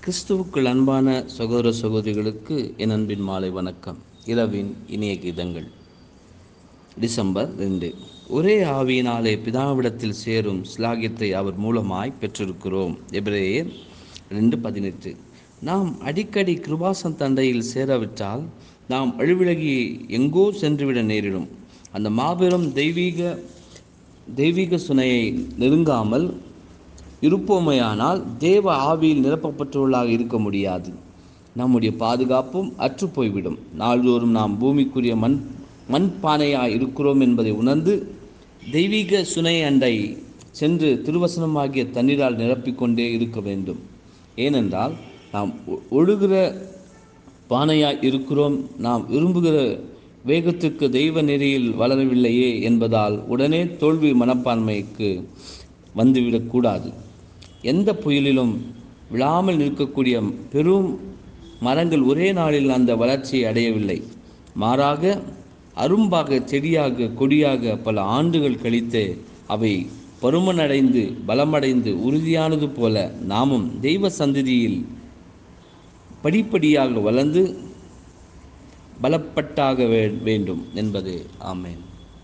கிறிஸ்துவுக்குள் அன்பான சகோதர சகோதரிகளுக்கு என் அன்பின் மாலை வணக்கம் இரவின் இனிய கீதங்கள் டிசம்பர் ரெண்டு ஒரே ஆவியினாலே பிதாவிடத்தில் சேரும் ஸ்லாகியத்தை அவர் மூலமாய் பெற்றிருக்கிறோம் எபிரேயர் ரெண்டு பதினெட்டு நாம் அடிக்கடி கிருபாசன் தண்டையில் சேராவிட்டால் நாம் அழிவிலகி எங்கோ சென்றுவிட நேரிடும் அந்த மாபெரும் தெய்வீக தெய்வீக சுனையை நெருங்காமல் இருப்போமையானால் தேவ ஆவியில் நிரப்பப்பட்டவர்களாக இருக்க முடியாது நம்முடைய பாதுகாப்பும் அற்று போய்விடும் நாள்தோறும் நாம் பூமிக்குரிய மண் மண்பானையாய் இருக்கிறோம் என்பதை உணர்ந்து தெய்வீக சுனை அண்டை சென்று திருவசனமாகிய தண்ணீரால் நிரப்பிக்கொண்டே இருக்க வேண்டும் ஏனென்றால் நாம் ஒ- ஒழுகிற பானையாய் இருக்கிறோம் நாம் விரும்புகிற வேகத்துக்கு தெய்வ நெறியில் வளரவில்லையே என்பதால் உடனே தோல்வி மனப்பான்மைக்கு வந்துவிடக்கூடாது எந்த புயலிலும் விழாமல் நிற்கக்கூடிய பெரும் மரங்கள் ஒரே நாளில் அந்த வளர்ச்சியை அடையவில்லை மாறாக அரும்பாக செடியாக கொடியாக பல ஆண்டுகள் கழித்து அவை பருமனடைந்து பலமடைந்து உறுதியானது போல நாமும் தெய்வ சந்ததியில் படிப்படியாக வளர்ந்து பலப்பட்டாக வே- வேண்டும் என்பது ஆமென்